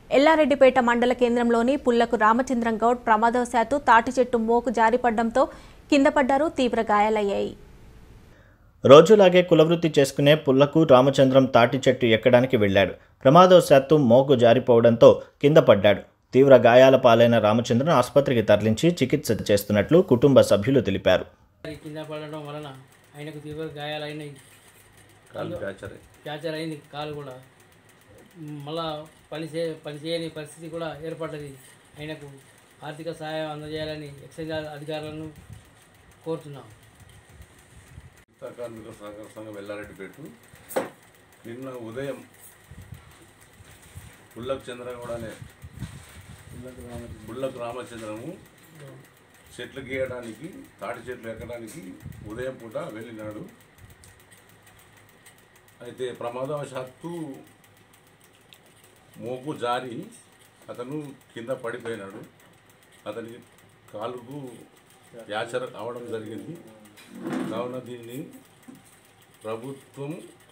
ఎల్లారెడ్డిపేట మండల కేంద్రంలోని పుల్లకు రామచంద్రం గౌడ్ ప్రమాదవశాత్తు తాటి చెట్టు మోకు జారిపడడంతో కింద పడ్డారు తీవ్ర గాయాలయ్యాయి రోజులాగే కులవృత్తి చేసుకునే పుల్లకు రామచంద్రం తాటి చెట్టు ఎక్కడానికి వెళ్ళాడు ప్రమాదవశాత్తు మోగు జారిపోవడంతో కింద పడ్డాడు తీవ్ర గాయాల పాలైన రామచంద్రన్ ఆసుపత్రికి తరలించి చికిత్స చేస్తున్నట్లు కుటుంబ సభ్యులు తెలిపారు మరి కింద పడడం వలన ఆయనకు తీవ్ర గాయాలైనాయి కాలు ఫ్రాక్చర్ ఫ్రాక్చర్ అయింది కాలు కూడా మళ్ళా పని చే పని చేయని పరిస్థితి కూడా ఏర్పడ్డది ఆయనకు ఆర్థిక సహాయం అందజేయాలని ఎక్సైజ్ అధికారులను కోరుతున్నాం ఉత్తర కార్మిక సహకార సంఘం ఎల్లారెడ్డిపేట నిన్న ఉదయం పుల్లకు చంద్రగౌడ అనే పుల్లకు రామచంద్రము చెట్లు గీయడానికి తాటి చెట్లు ఎక్కడానికి ఉదయం పూట వెళ్ళినాడు అయితే ప్రమాదవశాత్తు మోపు జారి అతను కింద పడిపోయినాడు అతనికి కాలుకు యాచర అవడం జరిగింది కావున దీన్ని ప్రభుత్వం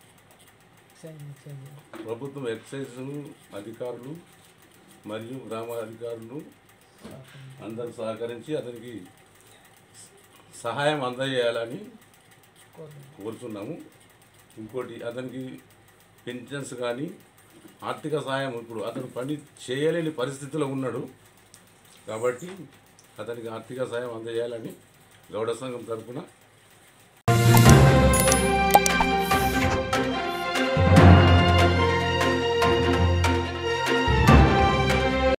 ప్రభుత్వం ఎక్సైజ్ అధికారులు మరియు గ్రామ అధికారులు అందరూ సహకరించి అతనికి సహాయం అందజేయాలని కోరుతున్నాము ఇంకోటి అతనికి పెన్షన్స్ కానీ ఆర్థిక సహాయం ఇప్పుడు అతను పని చేయలేని పరిస్థితిలో ఉన్నాడు కాబట్టి అతనికి ఆర్థిక సహాయం అందజేయాలని గౌడ సంఘం తరఫున